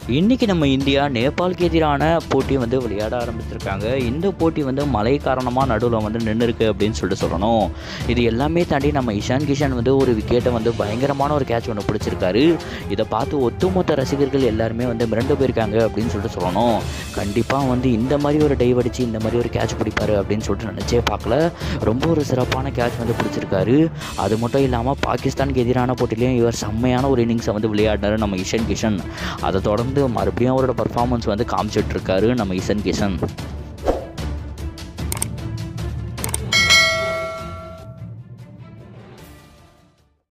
இன்றைக்கி நம்ம இந்தியா நேபாளுக்கு எதிரான போட்டி வந்து விளையாட ஆரம்பிச்சிருக்காங்க இந்த போட்டி வந்து மழை காரணமாக நடுவில் வந்து நின்று இருக்கு அப்படின்னு சொல்லிட்டு சொல்லணும் இது எல்லாமே தாண்டி நம்ம இஷான் கிஷான் வந்து ஒரு விக்கெட்டை வந்து பயங்கரமான ஒரு கேட்ச் ஒன்று பிடிச்சிருக்காரு இதை பார்த்து ஒட்டுமொத்த ரசிகர்கள் எல்லாருமே வந்து மிரண்டு போயிருக்காங்க அப்படின்னு சொல்லிட்டு சொல்லணும் கண்டிப்பாக வந்து இந்த மாதிரி ஒரு டைவ் அடித்து இந்த மாதிரி ஒரு கேட்ச் பிடிப்பாரு அப்படின்னு சொல்லிட்டு நினச்சே பார்க்கல ரொம்ப ஒரு சிறப்பான கேட்ச் வந்து பிடிச்சிருக்காரு அது மட்டும் இல்லாமல் பாகிஸ்தானுக்கு எதிரான போட்டிலையும் இவர் செம்மையான ஒரு இன்னிங்ஸை வந்து விளையாடினார் நம்ம இஷன் கிஷன் அதை தொடர்ந்து மறுபடியும் அவரோட பர்ஃபார்மன்ஸ் வந்து காமிச்சிட்டு இருக்காரு நம்ம இஷன் கிஷன்